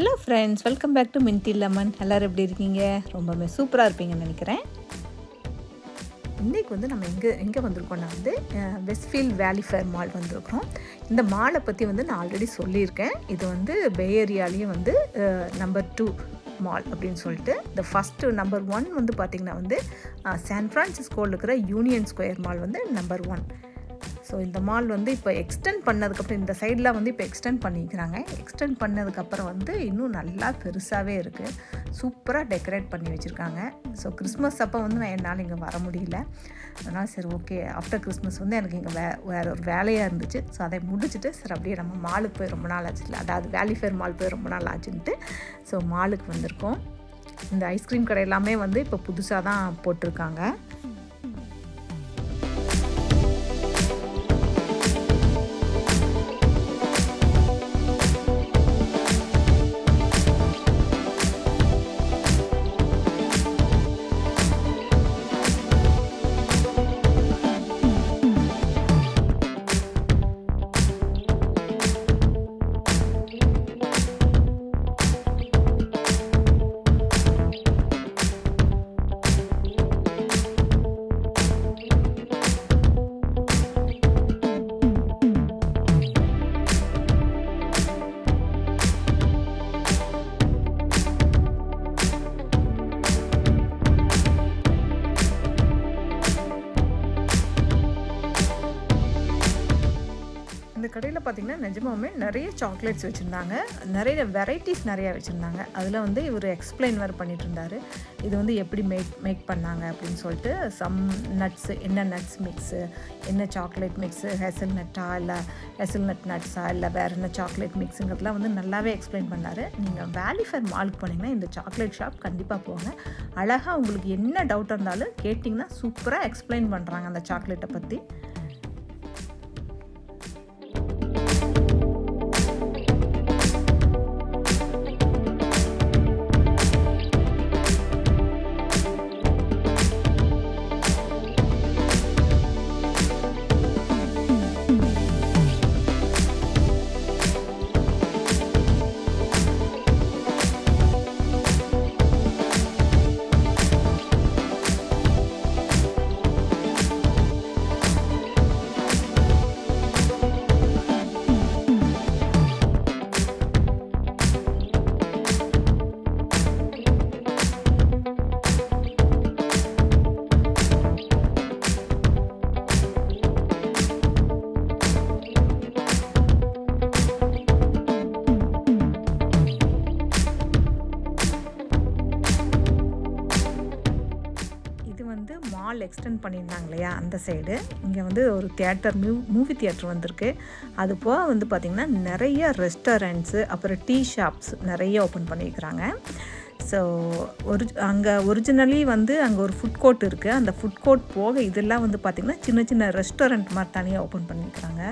hello friends welcome back to minty lemon எல்லோரும் எப்படி இருக்கீங்க ரொம்பவே சூப்பராக இருப்பீங்கன்னு நினைக்கிறேன் இன்றைக்கி வந்து நம்ம எங்கே எங்கே வந்திருக்கோம்னா வந்து வெஸ்ட்ஃபீல்ட் வேலி ஃபேர் மால் வந்திருக்கிறோம் இந்த மாலை பற்றி வந்து நான் ஆல்ரெடி சொல்லியிருக்கேன் இது வந்து பே ஏரியாலேயும் வந்து நம்பர் டூ மால் அப்படின்னு சொல்லிட்டு இந்த ஃபஸ்ட்டு நம்பர் ஒன் வந்து பார்த்திங்கன்னா வந்து சான் ஃப்ரான்சிஸ்கோவில் இருக்கிற யூனியன் ஸ்கொயர் மால் வந்து நம்பர் ஒன் ஸோ இந்த மால் வந்து இப்போ எக்ஸ்டெண்ட் பண்ணதுக்கப்புறம் இந்த சைடில் வந்து இப்போ எக்ஸ்டெண்ட் பண்ணிக்கிறாங்க எக்ஸ்டெண்ட் பண்ணதுக்கப்புறம் வந்து இன்னும் நல்லா பெருசாகவே இருக்குது சூப்பராக டெக்கரேட் பண்ணி வச்சுருக்காங்க ஸோ கிறிஸ்மஸ் அப்போ வந்து நான் என்னால் இங்கே வர முடியல அதனால் சரி ஓகே ஆஃப்டர் கிறிஸ்மஸ் வந்து எனக்கு இங்கே வே வேறு ஒரு வேலையாக இருந்துச்சு ஸோ அதை முடிச்சுட்டு சரி அப்படியே நம்ம மாலுக்கு போய் ரொம்ப நாள் ஆச்சு அதாவது வேலி ஃபேர் மால் போய் ரொம்ப நாள் ஆச்சுன்ட்டு ஸோ மாலுக்கு வந்திருக்கோம் இந்த ஐஸ்கிரீம் கடை எல்லாமே வந்து இப்போ புதுசாக தான் போட்டிருக்காங்க இந்த கடையில் பார்த்திங்கன்னா நிஜமாவே நிறைய சாக்லேட்ஸ் வச்சுருந்தாங்க நிறைய வெரைட்டிஸ் நிறையா வச்சுருந்தாங்க அதில் வந்து இவர் எக்ஸ்பிளைன் வேறு பண்ணிகிட்டு இருந்தார் இது வந்து எப்படி மேக் மேக் பண்ணாங்க அப்படின்னு சொல்லிட்டு சம் நட்ஸு என்ன நட்ஸ் மிக்ஸு என்ன சாக்லேட் மிக்ஸு ஹெசல் நட்டா இல்லை ஹெசல் நட் நட்ஸா இல்லை வேறு என்ன சாக்லேட் மிக்ஸுங்கிறதுலாம் வந்து நல்லாவே எக்ஸ்பிளைன் பண்ணார் நீங்கள் வேலிஃபேர் மாலுக்கு போனீங்கன்னா இந்த சாக்லேட் ஷாப் கண்டிப்பாக போங்க அழகாக உங்களுக்கு என்ன டவுட் இருந்தாலும் கேட்டிங்கன்னா சூப்பராக எக்ஸ்பிளைன் பண்ணுறாங்க அந்த சாக்லேட்டை பற்றி வந்து மால் எக்ஸ்டெண்ட் பண்ணியிருந்தாங்க இல்லையா அந்த சைடு இங்கே வந்து ஒரு தியேட்டர் மூ மூவி தியேட்டர் வந்திருக்கு அது போக வந்து பார்த்திங்கன்னா நிறைய ரெஸ்டாரண்ட்ஸு அப்புறம் டீ ஷாப்ஸ் நிறைய ஓப்பன் பண்ணியிருக்கிறாங்க ஸோ ஒரு அங்கே ஒரிஜினலி வந்து அங்கே ஒரு ஃபுட் கோர்ட் இருக்குது அந்த ஃபுட் கோர்ட் போக இதெல்லாம் வந்து பார்த்திங்கன்னா சின்ன சின்ன ரெஸ்டாரண்ட் மாதிரி தனியாக ஓப்பன் பண்ணியிருக்கிறாங்க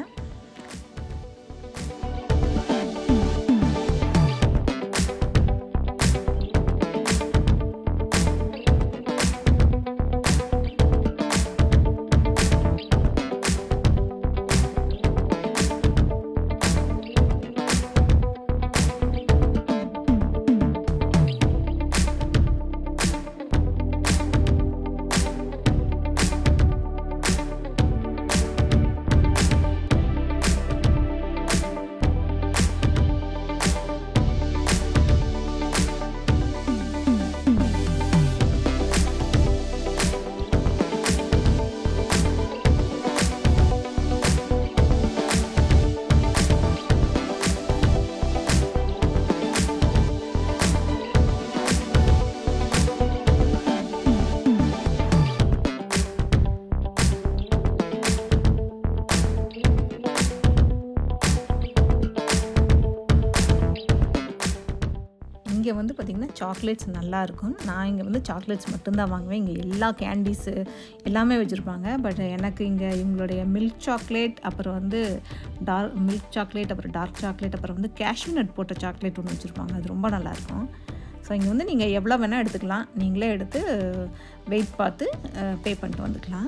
இங்கே வந்து பார்த்திங்கன்னா சாக்லேட்ஸ் நல்லாயிருக்கும் நான் இங்கே வந்து சாக்லேட்ஸ் மட்டும்தான் வாங்குவேன் இங்கே எல்லா கேண்டீஸு எல்லாமே வச்சுருப்பாங்க பட் எனக்கு இங்கே இவங்களுடைய மில்க் சாக்லேட் அப்புறம் வந்து டார்க் மில்க் சாக்லேட் அப்புறம் டார்க் சாக்லேட் அப்புறம் வந்து கேஷ்யூ நட் போட்ட சாக்லேட் ஒன்று வச்சுருப்பாங்க அது ரொம்ப நல்லாயிருக்கும் ஸோ இங்கே வந்து நீங்கள் எவ்வளோ வேணால் எடுத்துக்கலாம் நீங்களே எடுத்து வெயிட் பார்த்து பே பண்ணிட்டு வந்துக்கலாம்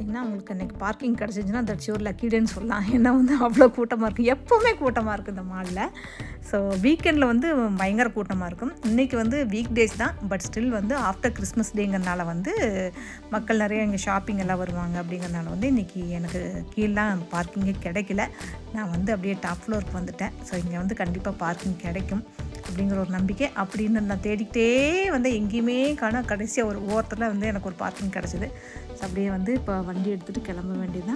பார்த்தீங்கன்னா உங்களுக்கு இன்றைக்கி பார்க்கிங் கிடச்சிச்சின்னா தட்ஸ் யூர் லக்கிடேன்னு சொல்லலாம் ஏன்னா வந்து அவ்வளோ கூட்டமாக இருக்குது எப்போவுமே கூட்டமாக இருக்குது இந்த மாலில் ஸோ வீக்கெண்டில் வந்து பயங்கர கூட்டமாக இருக்கும் இன்றைக்கி வந்து வீக் டேஸ் தான் பட் ஸ்டில் வந்து ஆஃப்டர் கிறிஸ்மஸ் டேங்கிறனால வந்து மக்கள் நிறைய இங்கே ஷாப்பிங் எல்லாம் வருவாங்க அப்படிங்கிறனால வந்து இன்றைக்கி எனக்கு கீழெலாம் பார்க்கிங்கே கிடைக்கல நான் வந்து அப்படியே டாப் ஃப்ளோருக்கு வந்துட்டேன் ஸோ இங்கே வந்து கண்டிப்பாக பார்க்கிங் கிடைக்கும் அப்படிங்கிற ஒரு நம்பிக்கை அப்படின்னு நான் தேடிக்கிட்டே வந்து எங்கேயுமே காண கடைசியாக ஒரு ஓரத்தில் வந்து எனக்கு ஒரு பார்க்கிங் கிடச்சிது ஸோ அப்படியே வந்து இப்போ வண்டி எடுத்துகிட்டு கிளம்ப வேண்டியதுதான்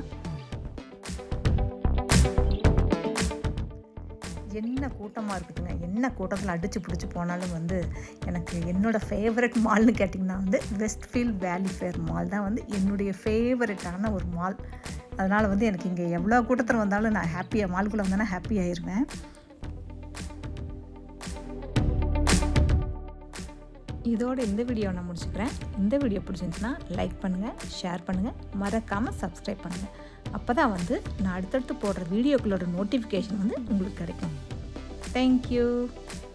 என்ன கூட்டமாக இருக்குதுங்க என்ன கூட்டத்தில் அடித்து பிடிச்சி போனாலும் வந்து எனக்கு என்னோடய ஃபேவரட் மால்னு கேட்டிங்கன்னா வந்து வெஸ்ட்ஃபீல்ட் வேலி ஃபேர் மால் தான் வந்து என்னுடைய ஃபேவரட்டான ஒரு மால் அதனால் வந்து எனக்கு இங்கே எவ்வளோ கூட்டத்தில் வந்தாலும் நான் ஹாப்பியாக மால்குள்ளே வந்தேன்னா ஹாப்பி ஆயிடுவேன் இதோட இந்த வீடியோ நான் முடிச்சுக்கிறேன் இந்த வீடியோ பிடிச்சிருந்துச்சுன்னா லைக் பண்ணுங்கள் ஷேர் பண்ணுங்கள் மறக்காமல் சப்ஸ்கிரைப் பண்ணுங்கள் அப்போ தான் வந்து நான் அடுத்தடுத்து போடுற வீடியோக்களோட நோட்டிஃபிகேஷன் வந்து உங்களுக்கு கிடைக்கும் தேங்க்யூ